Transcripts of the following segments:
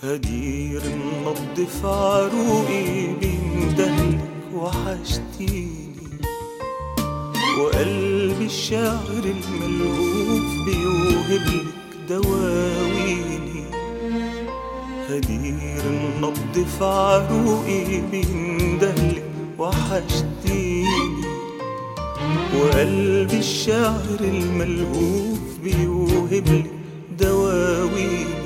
هدير النبض في عروقي بيندهلك وحشتيني وقلبي الشاعر الملهوف بيوهبلك دواويني هدير النبض في عروقي بيندهلك وحشتيني وقلبي الشاعر الملهوف بيوهبلك دواويني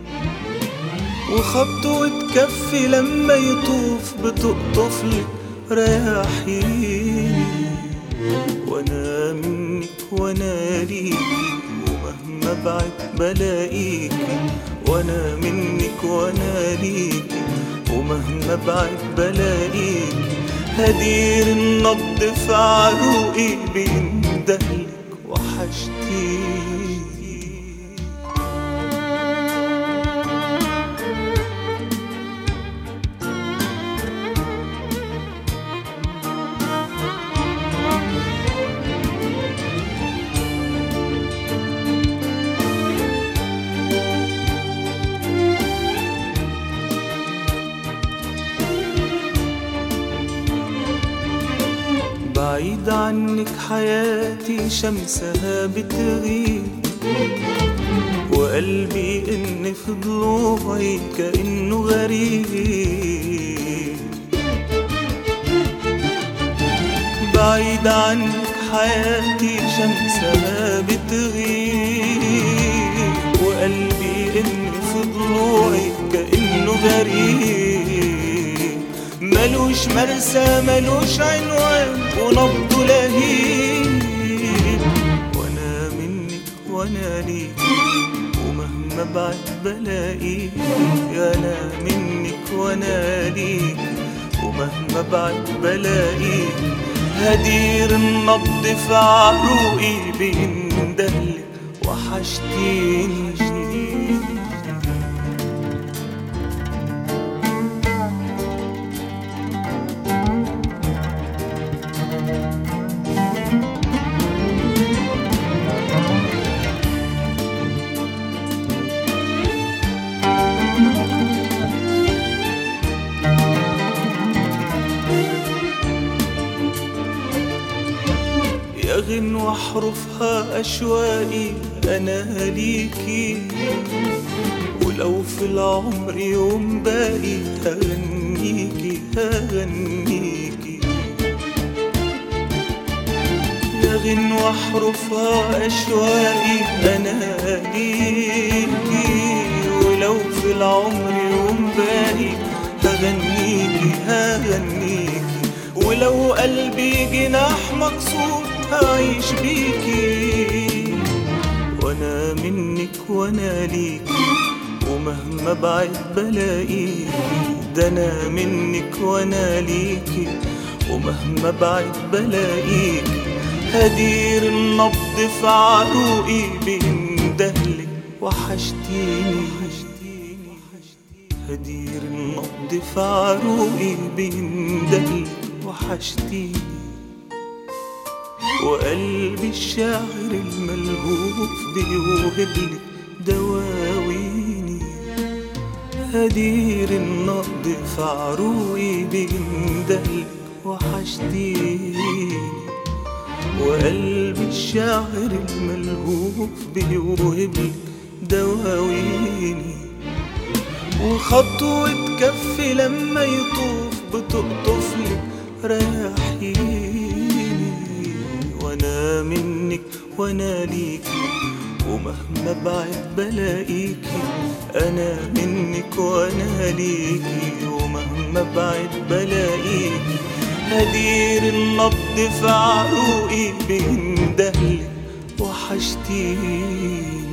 وخطه اتكفي لما يطوف بتقطفلك رياحيني وانا منك وانا ليكي ومهما بعد بلاقيكي وانا منك وانا ليكي ومهما بعد بلاقيكي هدير النبض في عروقي بيندهلك وحشتيني بعيد عنك حياتي شمسها بتغيب وقلبي إن في ضلوعي كأنه غريب بعيد عنك حياتي شمسها بتغيب وقلبي إن في ضلوعي كأنه غريب ملوش مرسى ملوش عنوان ونبضه لهيب وانا منك وانا ليك ومهما بعد بلاقيك انا منك وانا ليك ومهما بعد بلاقيك هدير النبض في عروقي بيندهلك وحشتيني يا غنوة حروفها أشواقي أنا ليكي ولو في العمر يوم باقي هغنيكي هغنيكي يا غنوة حروفها أشواقي أنا ليكي ولو في العمر يوم باقي هغنيكي هغنيكي ولو قلبي جناح مكسور هعيش بيكي وانا منك وانا ليكي ومهما بعد بلاقيكي ده انا منك وانا ليكي ومهما بعد بلاقيكي هدير النبض في عروقي بيندهلك وحشتيني هدير النبض في عروقي بيندهلك وحشتيني وقلبي الشاعر الملهوف بيوهبلك دواويني هدير النبض في عروقي بيندهلك وحشتيني وقلبي الشاعر الملهوف بيوهبلك دواويني وخطوة كفي لما يطوف بتقطفلك رياحيني وانا منك وانا ليكي ومهما بعد بلاقيكي انا منك وانا ليكي ومهما بعد بلاقيكي هدير النبض في عروقي بيندهلك وحشتيني